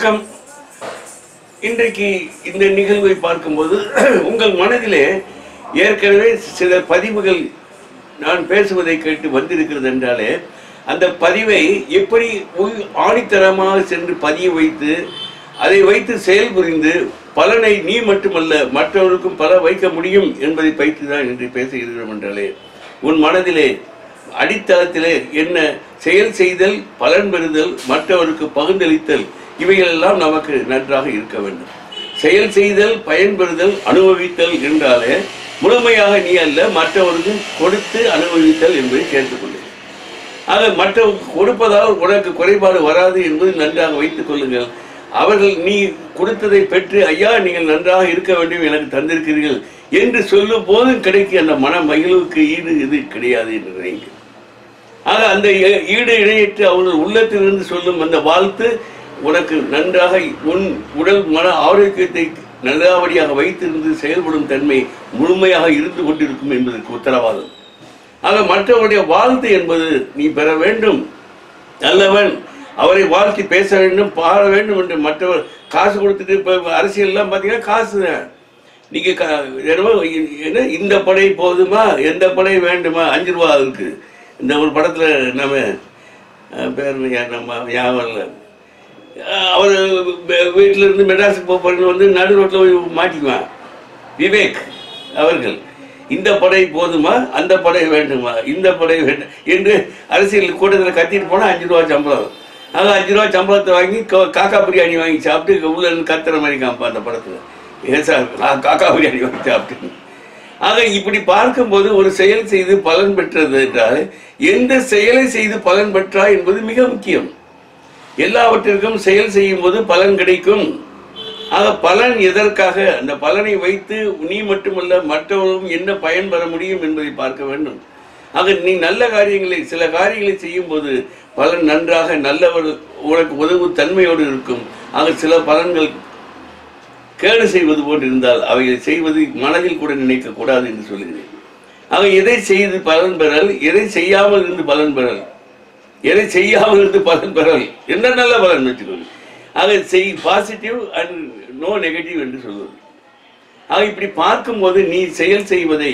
வணக்கம் இன்றைக்கு இந்த நிகழ்வை பார்க்கும்போது உங்கள் மனதிலே ஏற்கனவே சில பதிவுகள் நான் பேசுவதை கேட்டு வந்திருக்கிறது என்றாலே அந்த பதிவை எப்படி உள் ஆணித்தரமாக சென்று பதிய வைத்து அதை வைத்து செயல்புரிந்து பலனை நீ மட்டுமல்ல மற்றவருக்கும் பல வைக்க முடியும் என்பதை பயிற்சி தான் இன்று பேசுகிறோம் என்றாலே உன் மனதிலே அடித்தளத்திலே என்ன செயல் செய்தல் பலன் பெறுதல் மற்றவருக்கு பகிர்ந்தளித்தல் இவைகளெல்லாம் நமக்கு நன்றாக இருக்க வேண்டும் செயல் செய்தல் பயன் பெறுதல் அனுபவித்தல் என்றாலே முழுமையாக நீ அல்ல மற்றவருக்கு கொடுத்து அனுபவித்தல் என்பதை சேர்த்துக்கொள்ளுங்கள் ஆக மற்றவருக்கு கொடுப்பதால் உனக்கு குறைபாடு வராது என்பது நன்றாக வைத்துக் கொள்ளுங்கள் அவர்கள் நீ கொடுத்ததை பெற்று ஐயா நீங்கள் நன்றாக இருக்க வேண்டும் எனக்கு தந்திருக்கிறீர்கள் என்று சொல்லும் போதும் கிடைக்கும் அந்த மன மகிழ்வுக்கு ஈடு இது கிடையாது என்று நினைக்கிறேன் ஆக அந்த ஈ- ஈடு இணையற்று அவர்கள் உள்ளத்திலிருந்து சொல்லும் அந்த வாழ்த்து உனக்கு நன்றாக உன் உடல் மன ஆரோக்கியத்தை நல்லபடியாக வைத்திருந்து செயல்படும் தன்மை முழுமையாக இருந்து கொண்டிருக்கும் என்பதற்கு உத்தரவாதம் ஆக மற்றவருடைய வாழ்த்து என்பது நீ பெற வேண்டும் நல்லவன் அவரை வாழ்த்தி பேச வேண்டும் பாட வேண்டும் என்று மற்றவர் காசு கொடுத்துட்டு இப்போ அரசியல்லாம் பார்த்தீங்கன்னா காசு தான் நீங்க க- என்னமோ என்ன இந்த படை போதுமா எந்த படை வேண்டுமா அஞ்சு ரூபா இருக்கு இந்த ஒரு படத்துல நம்ம அஹ், பேர் ஞா- நம்ம ஞாபகம் இல்லை அஹ், அவர் வீ- வீட்டுல இருந்து மெட்ராஸுக்கு போக போறேன்னு வந்து நடு ரோட்டில் போய் மாட்டிக்குவான் விவேக் அவர்கள் இந்த படை போதுமா அந்த படை வேண்டுமா இந்த படை வேண்டும் என்று அரசியல் கூட்டத்தில் கத்திட்டு போனால் அஞ்சு ரூபா சம்பளம் ஆக அஞ்சு ரூபா சம்பளத்தை வாங்கி கா- காக்கா பிரியாணி வாங்கி சாப்பிட்டு உள்ள இருந்து கத்துற மாதிரி காமிப்பா அந்த படத்தில் ஏன் சார் கா- காக்கா பிரியாணி வாங்கி சாப்பிட்டு ஆக இப்படி பார்க்கும்போது ஒரு செயல் செய்து பலன் பெற்றது என்றால் எந்த செயலை செய்து பலன் பெற்றா என்பது மிக முக்கியம் எல்லாவற்றிற்கும் செயல் செய்யும் போது பலன் கிடைக்கும் ஆக பலன் எதற்காக அந்த பலனை வைத்து நீ மட்டுமல்ல மற்றவர்களும் என்ன பயன் பெற முடியும் என்பதை பார்க்க வேண்டும் ஆக நீ நல்ல காரியங்களை சில காரியங்களை செய்யும் போது பலன் நன்றாக நல்லவர் உனக்கு உதவு தன்மையோடு இருக்கும் ஆக சில பலன்கள் கேடு செய்வது போன்று இருந்தால் அவைகளை செய்வது மனதில் கூட நினைக்க கூடாது என்று சொல்லுகிறேன் ஆக எதை செய்து பலன் பெறல் எதை செய்யாமல் இருந்து பலன் பெறல் எதை செய்யாமல் இருந்து பலன் பெறல் என்ன நல்ல பலன் வச்சுக்கோங்க ஆக செய் பாசிட்டிவ் அண்ட் நோ நெகட்டிவ் என்று சொல்வது ஆக இப்படி பார்க்கும்போது நீ செயல் செய்வதை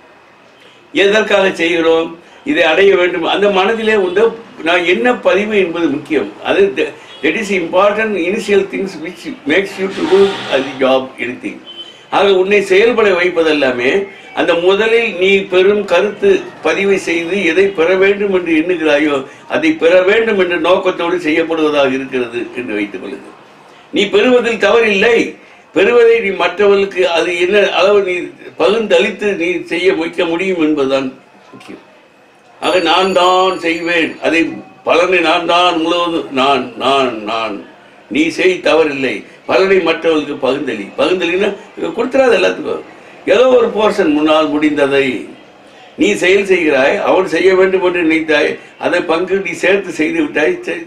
எதற்காக செய்கிறோம் இதை அடைய வேண்டும் அந்த மனதிலே வந்து நான் என்ன பதிவு என்பது முக்கியம் அது that is important initial things which makes you to do அது ஜாப் எனி ஆக உன்னை செயல்பட வைப்பதெல்லாமே அந்த முதலில் நீ பெரும் கருத்து பதிவை செய்து எதை பெற வேண்டும் என்று எண்ணுகிறாயோ அதை பெற வேண்டும் என்ற நோக்கத்தோடு செய்யப்படுவதாக இருக்கிறது என்று வைத்துக் கொள்ளுங்கள் நீ பெறுவதில் தவறில்லை பெறுவதை நீ மற்றவர்களுக்கு அது என்ன அளவு நீ பகிர்ந்தளித்து நீ செய்ய வைக்க முடியும் என்பதுதான் முக்கியம் ஆக நான் தான் செய்வேன் அதை பலனை நான் தான் முழுவதும் நான் நான் நான் நீ செய் தவறில்லை பலனை மற்றவர்களுக்கு பகிர்ந்தளி பகிர்ந்தளின்னா கொடுத்துறாது எல்லாத்துக்கும் ஏதோ ஒரு போர்ஷன் முன்னால் முடிந்ததை நீ செயல் செய்கிறாய் அவன் செய்ய வேண்டும் என்று நினைத்தாய் அதை பங்கு நீ சேர்த்து செய்து விட்டாய் செய்.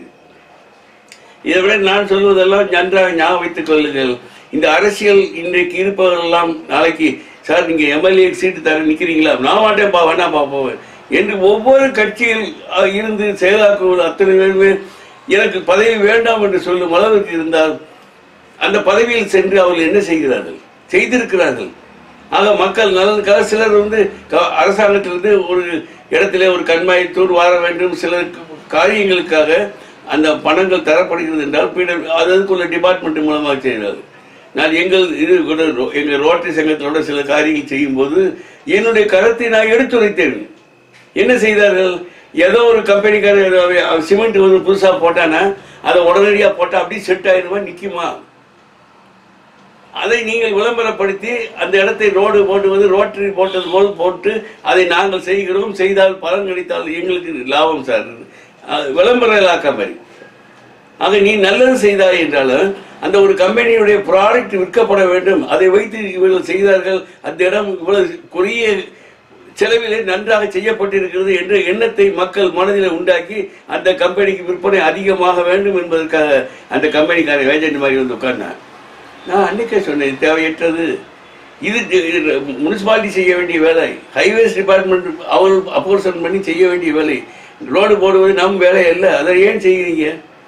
இதை விட நான் சொல்வதெல்லாம் நன்றாக ஞாபகம் வைத்துக் கொள்ளுங்கள் இந்த அரசியல் இன்றைக்கு இருப்பவர்களெல்லாம் நாளைக்கு சார் நீங்க எம்எல்ஏ சீட்டு தர நிக்கிறீங்களா நான் மாட்டேன்ப்பா வேண்டாம்ப்பா போவேன் என்று ஒவ்வொரு கட்சியில் அஹ், இருந்து செயலாக்குவது அத்தனை பேருமே எனக்கு பதவி வேண்டாம் என்று சொல்லும் அளவுக்கு இருந்தால் அந்த பதவியில் சென்று அவர்கள் என்ன செய்கிறார்கள் செய்திருக்கிறார்கள் ஆக மக்கள் நலனுக்காக சிலர் வந்து க- அரசாங்கத்திலிருந்து ஒரு இடத்திலே ஒரு கண்மாயை தூர் வார வேண்டும் சில காரியங்களுக்காக அந்த பணங்கள் தரப்படுகிறது என்றால் பின்னர் அது அதுக்குள்ள டிபார்ட்மெண்ட் மூலமாக செய்கிறார்கள் நான் எங்கள் இது கூட ரோ- எங்கள் ரோட்டரி சங்கத்தோட சில காரியங்கள் செய்யும்போது என்னுடைய கருத்தை நான் எடுத்துரைத்தேன் என்ன செய்தார்கள் ஏதோ ஒரு கம்பெனிக்கார சிமெண்ட் வந்து புதுசாக போட்டானா அதை உடனடியாக போட்டால் அப்படியே செட் ஆயிடுமா நிற்குமா அதை நீங்கள் விளம்பரப்படுத்தி அந்த இடத்தை ரோடு போட்டு வந்து ரோட்டரி போட்டது போல் போட்டு அதை நாங்கள் செய்கிறோம் செய்தால் பலன் கிடைத்தால் எங்களுக்கு லாபம் சார் அது விளம்பர இலாக்கா மாதிரி ஆக நீ நல்லது செய்தாய் என்றாலும் அந்த ஒரு கம்பெனியுடைய ப்ராடக்ட் விற்கப்பட வேண்டும் அதை வைத்து இவர்கள் செய்தார்கள் அந்த இடம் இவ்வளவு குறுகிய செலவிலே நன்றாக செய்யப்பட்டிருக்கிறது என்ற எண்ணத்தை மக்கள் மனதில் உண்டாக்கி அந்த கம்பெனிக்கு விற்பனை அதிகமாக வேண்டும் என்பதற்காக அந்த கம்பெனிக்கார ஏஜென்ட் மாதிரி வந்து உட்கார்ந்தார் நான் அன்னைக்கே சொன்னேன் இது தேவையற்றது இது முனிசிபாலிட்டி செய்ய வேண்டிய வேலை ஹைவேஸ் டிபார்ட்மெண்ட் அவர் அப்போர்ஷன் பண்ணி செய்ய வேண்டிய வேலை ரோடு போடுவது நம் வேலை அல்ல அதை ஏன் செய்கிறீங்க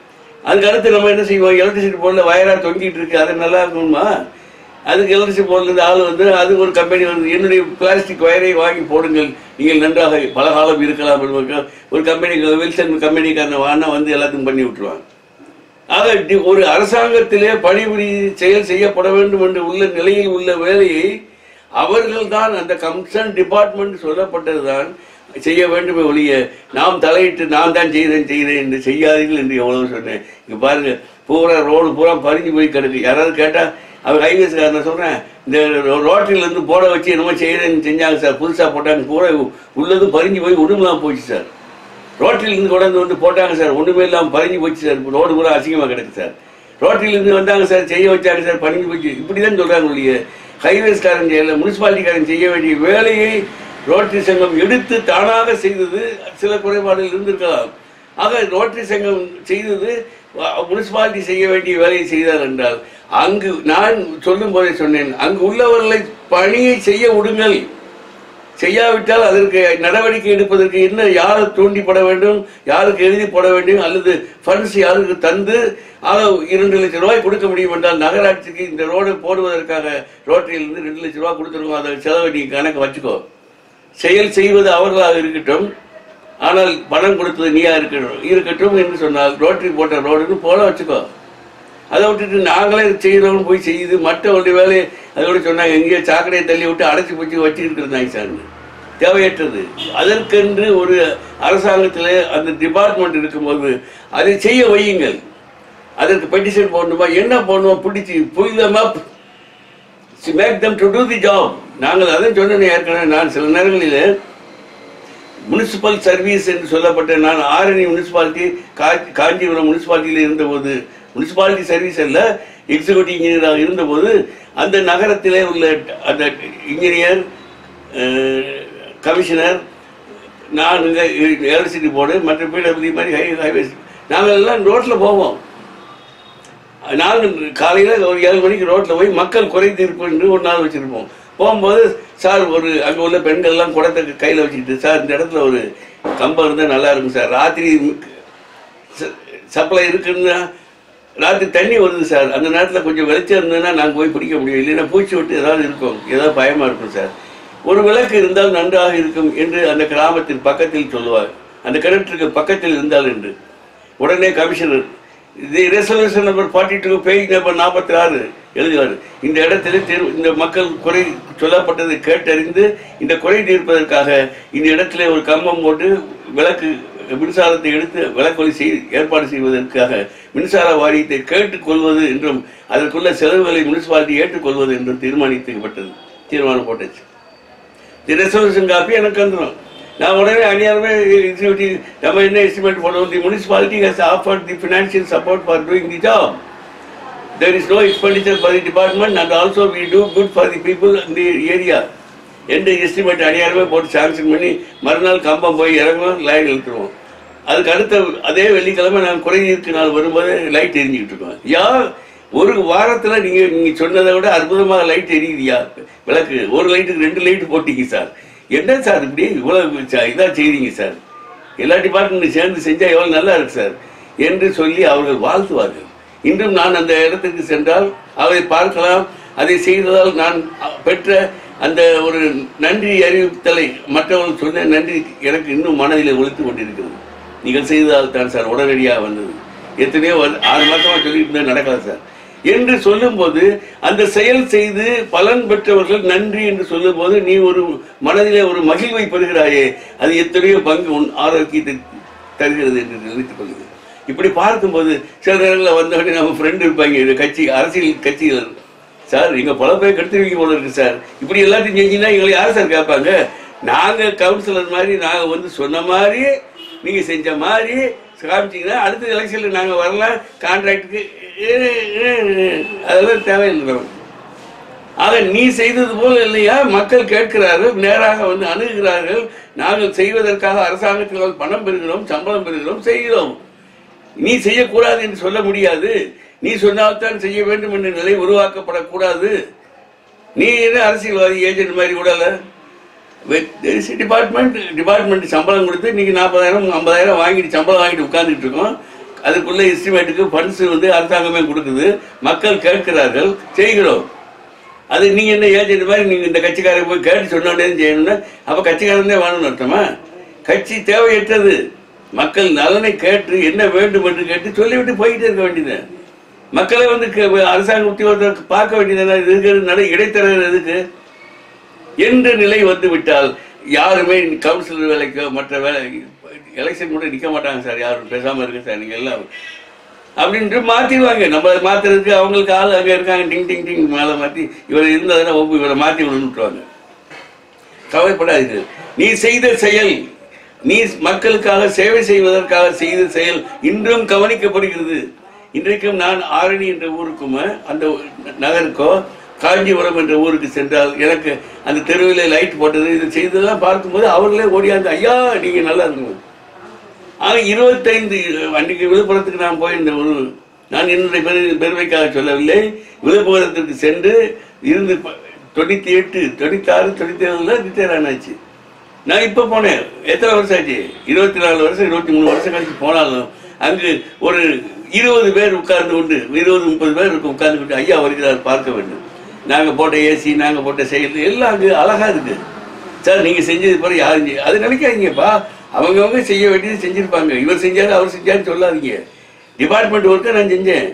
அதுக்கு அடுத்து நம்ம என்ன செய்வோம் எலக்ட்ரிசிட்டி போர்டில் வயராக தொங்கிட்டு இருக்கு அது நல்லா இருக்கணுமா அதுக்கு எலக்ட்ரிசிட்டி போர்டில் ஆள் வந்து அது ஒரு கம்பெனி வந்து என்னுடைய பிளாஸ்டிக் வயரை வாங்கி போடுங்கள் நீங்கள் நன்றாக பல காலம் இருக்கலாம் என்பதற்கு ஒரு கம்பெனி வில்சன் கம்பெனிக்காரனை வாங்கினா வந்து எல்லாத்தையும் பண்ணி விட்டுருவாங்க ஆக டி- ஒரு அரசாங்கத்திலே பணிபுரி செயல் செய்யப்பட வேண்டும் என்று உள்ள நிலையில் உள்ள வேலையை அவர்கள் தான் அந்த கன்சர்ன் டிபார்ட்மெண்ட் சொல்லப்பட்டதுதான் செய்ய வேண்டுமே ஒழிய நாம் தலையிட்டு நான் தான் செய்கிறேன் செய்கிறேன் என்று செய்யாதீர்கள் என்று எவ்வளவு சொன்னேன் இங்க பாருங்க பூரா ரோடு பூரா பறிஞ்சு போய் கிடக்கு யாராவது கேட்டா அவர் ஹைவேஸ்காரனை சொல்றேன் இந்த ரோட்டில் இருந்து போட வச்சு என்னமோ செய்கிறேன்னு செஞ்சாங்க சார் புதுசா போட்டாங்க பூரா உள்ளதும் பறிஞ்சு போய் உடுமெல்லாம் போச்சு சார் ரோட்டில் இருந்து கொண்டாந்து வந்து போட்டாங்க சார் ஒண்ணுமே இல்லாமல் பறிஞ்சு போச்சு சார் ரோடு கூட அசிங்கமாக கிடக்கு சார் ரோட்டில் இருந்து வந்தாங்க சார் செய்ய வச்சாங்க சார் பறிஞ்சு போச்சு இப்படி தான் சொல்கிறாங்க ஒழிய ஹைவேஸ்காரன் செய்யல முனிசிபாலிட்டிக்காரன் செய்ய வேண்டிய வேலையை ரோட்டரி சங்கம் எடுத்து தானாக செய்தது சில குறைபாடுகள் இருந்திருக்கலாம் ஆக ரோட்டரி சங்கம் செய்தது முனிசிபாலிட்டி செய்ய வேண்டிய வேலையை செய்தார் என்றால் அங்கு நான் சொல்லும் போதே சொன்னேன் அங்கு உள்ளவர்களை பணியை செய்ய விடுங்கள் செய்யாவிட்டால் அதற்கு நடவடிக்கை எடுப்பதற்கு என்ன யாரை தூண்டிப்பட வேண்டும் யாருக்கு எழுதி போட வேண்டும் அல்லது ஃபண்ட்ஸ் யாருக்கு தந்து ஆக இரண்டு லட்சம் ரூபாய் கொடுக்க முடியும் என்றால் நகராட்சிக்கு இந்த ரோடு போடுவதற்காக ரோட்டரியிலிருந்து ரெண்டு லட்சம் ரூபாய் கொடுத்துருக்கோம் அதை செலவை நீ கணக்கு வச்சுக்கோ செயல் செய்வது அவர்களாக இருக்கட்டும் ஆனால் பணம் கொடுத்தது நீயா இருக்கட்டும் இருக்கட்டும் என்று சொன்னால் ரோட்டரி போட்ட ரோடுன்னு போல வச்சுக்கோ அதை விட்டுட்டு நாங்களே செய்கிறோம்னு போய் செய்யுது மற்றவருடைய வேலையை அதோட சொன்னாங்க எங்கேயோ சாக்கடையை தள்ளி விட்டு அடைச்சி போச்சு வச்சுக்கிட்டு இருந்தாங்க சார் தேவையற்றது அதற்கென்று ஒரு அரசாங்கத்தில் அந்த டிபார்ட்மெண்ட் இருக்கும்போது அதை செய்ய வையுங்கள் அதற்கு பெட்டிஷன் போடணுமா என்ன போடணுமா பிடிச்சி புரிதமா make them to do the job நாங்கள் அதான் சொன்னேன் ஏற்கனவே நான் சில நேரங்களில் முனிசிபல் சர்வீஸ் என்று சொல்லப்பட்ட நான் ஆரணி முனிசிபாலிட்டி கா- காஞ்சிபுரம் முனிசிபாலிட்டியில் இருந்தபோது முனிசிபாலிட்டி சர்வீஸ் அல்ல எக்ஸிக்யூட்டிவ் இன்ஜினியராக இருந்தபோது அந்த நகரத்திலே உள்ள அந்த இன்ஜினியர் கமிஷனர் நான் இங்கே எலக்ட்ரிசிட்டி போர்டு மற்ற பிடபிள்யூ மாதிரி ஹை ஹைவேஸ் நாங்கள் எல்லாம் ரோட்டில் போவோம் நாங்கள் காலையில் ஒரு ஏழு மணிக்கு ரோட்டில் போய் மக்கள் குறை தீர்ப்பு என்று ஒரு நாள் வச்சுருப்போம் போகும்போது சார் ஒரு அங்கே உள்ள பெண்கள்லாம் குடத்தை கையில் வச்சுக்கிட்டு சார் இந்த இடத்துல ஒரு கம்பம் இருந்தால் நல்லா இருக்கும் சார் ராத்திரி சப்ளை இருக்குன்னா ராத்திரி தண்ணி வருது சார் அந்த நேரத்தில் கொஞ்சம் வெளிச்சம் இருந்ததுன்னா நாங்கள் போய் பிடிக்க முடியும் இல்லைன்னா பூச்சி விட்டு ஏதாவது இருக்கும் ஏதாவது பயமாக இருக்கும் சார் ஒரு விளக்கு இருந்தால் நன்றாக இருக்கும் என்று அந்த கிராமத்தின் பக்கத்தில் சொல்லுவார் அந்த கிணற்றுக்கு பக்கத்தில் இருந்தால் என்று உடனே கமிஷனர் இது resolution number forty two page number நாற்பத்தி ஆறு எழுதுவார் இந்த இடத்துல தீர்வு இந்த மக்கள் குறை சொல்லப்பட்டதை கேட்டறிந்து இந்த குறை தீர்ப்பதற்காக இந்த இடத்துல ஒரு கம்பம் போட்டு விளக்கு மின்சாரத்தை எடுத்து விளக்கொலி செய் ஏற்பாடு செய்வதற்காக மின்சார வாரியத்தை கேட்டுக்கொள்வது என்றும் அதற்குள்ள செலவுகளை முனிசிபாலிட்டி ஏற்றுக்கொள்வது என்றும் தீர்மானிக்கப்பட்டது தீர்மானம் போட்டுச்சு தி ரெசல்யூஷன் காப்பி எனக்கு வந்துடும் நான் உடனே அநியாயமே எக்ஸிக்யூட்டிவ் நம்ம என்ன எஸ்டிமேட் பண்ணுவோம் the municipality has offered the financial support for doing the job there is no expenditure for the department and also we do good for the people in the area எந்த estimate அநியாயமே போட்டு sanction பண்ணி மறுநாள் கம்பம் போய் இறங்குவோம் line இழுத்துருவோம் அதுக்கு அடுத்த அதே வெள்ளிக்கிழமை நான் குறைநீருக்கு நாள் வரும்போது லைட் எரிஞ்சுக்கிட்டு இருக்கோம் யா ஒரு வாரத்தில் நீங்கள் நீங்கள் சொன்னதை விட அற்புதமாக லைட் எரியுதியா விளக்கு ஒரு லைட்டுக்கு ரெண்டு லைட்டு போட்டீங்க சார் என்ன சார் இப்படி இவ்வளோ இதாக செய்றீங்க சார் எல்லா டிபார்ட்மெண்ட்டும் சேர்ந்து செஞ்சால் எவ்வளோ நல்லா இருக்கு சார் என்று சொல்லி அவர்கள் வாழ்த்துவார்கள் இன்றும் நான் அந்த இடத்திற்கு சென்றால் அவரை பார்க்கலாம் அதை செய்ததால் நான் பெற்ற அந்த ஒரு நன்றி அறிவித்தலை மற்றவர்கள் சொன்ன நன்றி எனக்கு இன்னும் மனதில் ஒழித்து கொண்டிருக்கிறது நீங்கள் செய்ததால் தான் சார் உடனடியாக வந்தது எத்தனையோ வந்து ஆறு மாசமா சொல்லிட்டு இருந்தா நடக்கல சார் என்று சொல்லும்போது அந்த செயல் செய்து பலன் பெற்றவர்கள் நன்றி என்று சொல்லும்போது நீ ஒரு மனதிலே ஒரு மகிழ்வை பெறுகிறாயே அது எத்தனையோ பங்கு உன் ஆரோக்கியத்தை தருகிறது என்று நினைத்துக் கொள்ளுங்கள் இப்படி பார்க்கும்போது சில நேரங்களில் வந்தவொடனே நம்ம ஃப்ரெண்டு இருப்பாங்க இது கட்சி அரசியல் கட்சிகள் சார் எங்க பொழப்பை கெடுத்துருவீங்க போல இருக்கு சார் இப்படி எல்லாத்தையும் செஞ்சீங்கன்னா எங்களை யார் சார் கேட்பாங்க நாங்க கவுன்சிலர் மாதிரி நாங்க வந்து சொன்ன மாதிரி நீங்க செஞ்ச மாதிரி காமிச்சீங்கன்னா அடுத்த எலெக்ஷன்ல நாங்க வரலாம் கான்ட்ராக்டுக்கு அதெல்லாம் தேவையில்லை நமக்கு ஆக நீ செய்தது போல இல்லையா மக்கள் கேட்கிறார்கள் நேராக வந்து அணுகுகிறார்கள் நாங்கள் செய்வதற்காக அரசாங்கத்தில் பணம் பெறுகிறோம் சம்பளம் பெறுகிறோம் செய்கிறோம் நீ செய்யக்கூடாது என்று சொல்ல முடியாது நீ சொன்னால்தான் செய்ய வேண்டும் என்ற நிலை உருவாக்கப்படக்கூடாது நீ என்ன அரசியல்வாதி ஏஜென்ட் மாதிரி கூடல டிபார்ட்மெண்ட் டிபார்ட்மெண்ட் சம்பளம் கொடுத்து இன்னைக்கு நாற்பதாயிரம் ஐம்பதாயிரம் வாங்கிட்டு சம்பளம் வாங்கிட்டு உட்கார்ந்துட்டு இருக்கோம் அதுக்குள்ள எஸ்டிமேட்டுக்கு ஃபண்ட்ஸ் வந்து அரசாங்கமே கொடுக்குது மக்கள் கேட்கிறார்கள் செய்கிறோம் அது நீங்க என்ன ஏஜென்ட் மாதிரி நீங்க இந்த கட்சிக்காரங்க போய் கேட்டு சொன்னோடனே செய்யணும்னா அப்ப கட்சிக்காரன் தான் வேணும்னு அர்த்தமா கட்சி தேவையற்றது மக்கள் நலனை கேட்டு என்ன வேண்டும் என்று கேட்டு சொல்லிவிட்டு போயிட்டே இருக்க வேண்டியது மக்களை வந்து கே- அரசாங்க உத்தியோகத்தை பார்க்க வேண்டியது இது இருக்கிறது நட இடைத்தரகர் எதுக்கு என்ற நிலை வந்து விட்டால் யாருமே கவுன்சிலர் வேலைக்கோ மற்ற வேலை எலெக்ஷன் கூட நிற்க மாட்டாங்க சார் யாரும் பேசாம இருங்க சார் நீங்க எல்லாம் அப்படின்ட்டு மாத்திடுவாங்க நம்ம அதை மாத்துறதுக்கு அவங்களுக்கு ஆள் அங்க இருக்காங்க டிங் டிங் டிங் மேல மாத்தி இவர் இருந்ததுன்னா ஒப்பு இவரை மாத்தி விட்டுருவாங்க கவலைப்படாதீர்கள் நீ செய்த செயல் நீ மக்களுக்காக சேவை செய்வதற்காக செய்த செயல் இன்றும் கவனிக்கப்படுகிறது இன்றைக்கும் நான் ஆரணி என்ற ஊருக்கும் அந்த நகருக்கோ காஞ்சிபுரம் என்ற ஊருக்கு சென்றால் எனக்கு அந்த தெருவில் லைட் போட்டது இது செய்ததெல்லாம் பார்க்கும்போது அவர்களே ஓடியாந்து ஐயா நீங்க நல்லா இருக்கணும் ஆக இருபத்தைந்து அன்றைக்கு விழுப்புரத்துக்கு நான் போயிருந்த ஒரு நான் என்னுடைய பெரு பெருமைக்காக சொல்லவில்லை விழுப்புரத்திற்கு சென்று இருந்து ப- தொண்ணூத்தி எட்டு தொண்ணூத்தி ஆறு தொண்ணூத்தி ஏழுல ரிட்டையர் ஆனாச்சு நான் இப்போ போனேன் எத்தனை வருஷம் ஆச்சு இருபத்தி நாலு வருஷம் இருபத்தி மூணு வருஷம் கழிச்சு போனாலும் அங்கு ஒரு இருபது பேர் உட்கார்ந்து கொண்டு இருபது முப்பது பேர் இருக்கு உட்கார்ந்து கொண்டு ஐயா வருகிறார் பார்க்க வேண்டும் நாங்க போட்ட ஏசி நாங்க போட்ட செயல் எல்லாம் அங்கு அழகா இருக்கு சார் நீங்க செஞ்சது பிறகு யாரும் செய்ய- அது நினைக்காதீங்கப்பா அவங்கவங்க செய்ய வேண்டியது செஞ்சிருப்பாங்க இவர் செஞ்சாரு அவர் செஞ்சாருன்னு சொல்லாதீங்க டிபார்ட்மெண்ட் ஒர்க்கை நான் செஞ்சேன்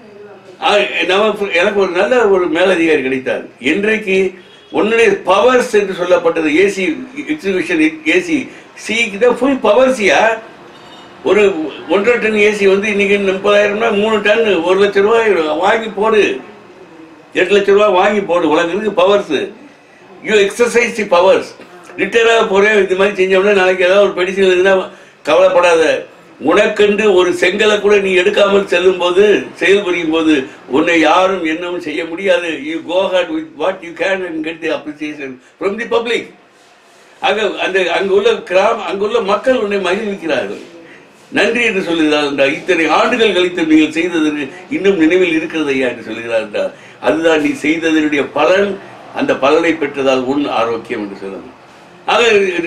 ஆ, நம்ம எனக்கு ஒரு நல்ல ஒரு மேலதிகாரி கிடைத்தார் இன்றைக்கு உன்னுடைய பவர்ஸ் என்று சொல்லப்பட்டது ஏசி எக்ஸிபிஷன் ஏசி சிக்கு தான் ஃபுல் பவர்ஸியா ஒரு ஒன்றரை டன் ஏசி வந்து இன்னைக்கு முப்பதாயிரம்னா மூணு டன் ஒரு லட்ச ரூபாய் வாங்கி போடு எட்டு லட்ச ரூபாய் வாங்கி போடு உலகத்துக்கு powers you exercise the powers ரிட்டையராக போகிறேன் இது மாதிரி செஞ்சோம்னா நாளைக்கு ஏதாவது ஒரு பெடிஷன் இருந்தா கவலைப்படாத உனக்கென்று ஒரு செங்கலை கூட நீ எடுக்காமல் செல்லும் போது செயல்புரியும் போது உன்னை யாரும் என்னவும் செய்ய முடியாது you go ahead with what you can and get the appreciation from the public அங்க அந்த அங்குள்ள கிராம அங்குள்ள மக்கள் உன்னை மகிழ்விக்கிறார்கள் நன்றி என்று சொல்லுகிறார் என்றால் இத்தனை ஆண்டுகள் கழித்து நீங்கள் செய்ததற்கு இன்னும் நினைவில் இருக்கிறது ஐயா என்று சொல்லுகிறார் என்றால் அதுதான் நீ செய்ததனுடைய பலன் அந்த பலனை பெற்றதால் உன் ஆரோக்கியம் என்று சொல்லணும் ஆக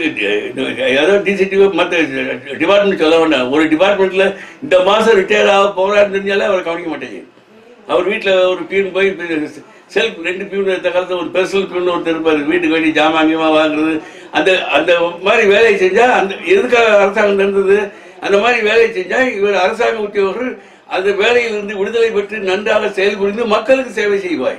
ஏதோ டிசிடி மற்ற டிபார்ட்மெண்ட் சொல்ல வேண்டாம் ஒரு டிபார்ட்மெண்ட்ல இந்த மாசம் ரிட்டையர் ஆக போறான்னு தெரிஞ்சாலே அவரை கவனிக்க மாட்டேங்க அவர் வீட்டில் ஒரு பியூன் போய் செல்ஃப் ரெண்டு பியூன் இந்த காலத்தில் ஒரு பெர்சனல் பியூன் ஒருத்தர் இருப்பார் வீட்டுக்கு வேண்டி ஜாமாங்கியமா வாங்குறது அந்த அந்த மாதிரி வேலையை செஞ்சா அந்த எதுக்காக அரசாங்கம் நடந்தது அந்த மாதிரி வேலையை செஞ்சா இவர் அரசாங்க உத்தியோகர்கள் அந்த வேலையிலிருந்து விடுதலை பெற்று நன்றாக செயல்புரிந்து மக்களுக்கு சேவை செய்வாய்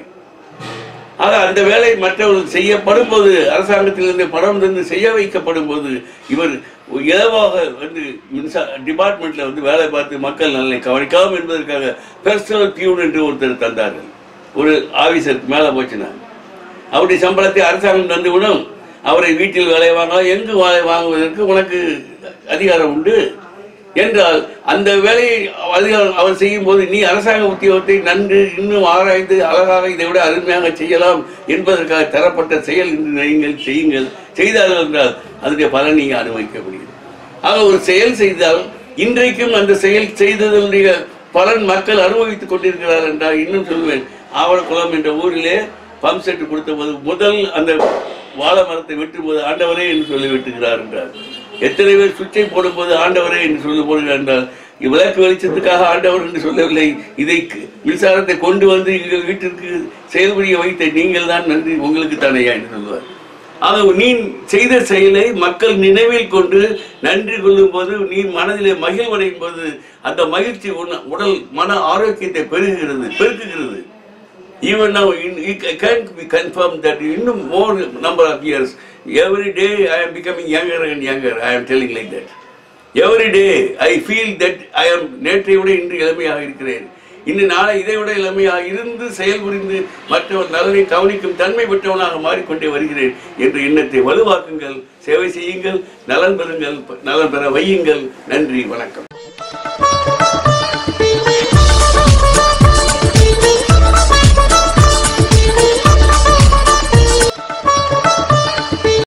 ஆக அந்த வேலை மற்றவர்கள் செய்யப்படும் போது அரசாங்கத்திலிருந்து பணம் தந்து செய்ய வைக்கப்படும் போது இவர் இலவாக வந்து மின்சார டிபார்ட்மெண்ட்ல வந்து வேலை பார்த்து மக்கள் நலனை கவனிக்காம என்பதற்காக பர்சனல் பியூன் என்று ஒருத்தர் தந்தார்கள் ஒரு ஆபீசருக்கு மேல போச்சுன்னா அவருடைய சம்பளத்தை அரசாங்கம் தந்துவிடும் அவரை வீட்டில் வேலை வாங்கலாம் எங்கு வேலை வாங்குவதற்கு உனக்கு அதிகாரம் உண்டு என்றால் அந்த வேலையை அதிகாரம் அவர் செய்யும் போது நீ அரசாங்க உத்தியோகத்தை நன்கு இன்னும் ஆராய்ந்து அழகாக இதை விட அருமையாக செய்யலாம் என்பதற்காக தரப்பட்ட செயல் இன்று நீங்கள் செய்யுங்கள் செய்தார்கள் என்றால் அதனுடைய பலன் நீங்க அனுபவிக்க முடியும் ஆக ஒரு செயல் செய்தால் இன்றைக்கும் அந்த செயல் செய்ததனுடைய பலன் மக்கள் அனுபவித்துக் கொண்டிருக்கிறார் என்றால் இன்னும் சொல்லுவேன் ஆவணக்குளம் என்ற ஊரிலே பம்ப் செட் கொடுத்த போது முதல் அந்த வாழை மரத்தை வெட்டும் போது ஆண்டவரே என்று சொல்லி வெட்டுகிறார் என்றார் எத்தனை பேர் சுவிட்சை போடும்போது ஆண்டவரே என்று சொல்லி போடுகிறார் என்றால் விளக்கு வெளிச்சத்துக்காக ஆண்டவர் என்று சொல்லவில்லை இதை க- மின்சாரத்தை கொண்டு வந்து எங்கள் வீட்டிற்கு செயல்புரிய வைத்த நீங்கள் தான் நன்றி உங்களுக்கு தானையா என்று சொல்லுவார் ஆக நீ செய்த செயலை மக்கள் நினைவில் கொண்டு நன்றி கொள்ளும் போது நீ மனதிலே மகிழ்வடையும் போது அந்த மகிழ்ச்சி உன் உடல் மன ஆரோக்கியத்தை பெருகுகிறது பெருக்குகிறது even now in, it can be confirmed that in more number of years every day i am becoming younger and younger i am telling like that every day i feel that i am நேற்றை விட இன்று இளமையாக இருக்கிறேன் இன்னும் நாளை இதை விட இளமையாக இருந்து செயல்புரிந்து மற்றவர் நலனை கவனிக்கும் தன்மை பெற்றவனாக மாறிக்கொண்டே வருகிறேன் என்ற எண்ணத்தை வலுவாக்குங்கள் சேவை செய்யுங்கள் நலன் பெறுங்கள் நலன் பெற வையுங்கள் நன்றி வணக்கம்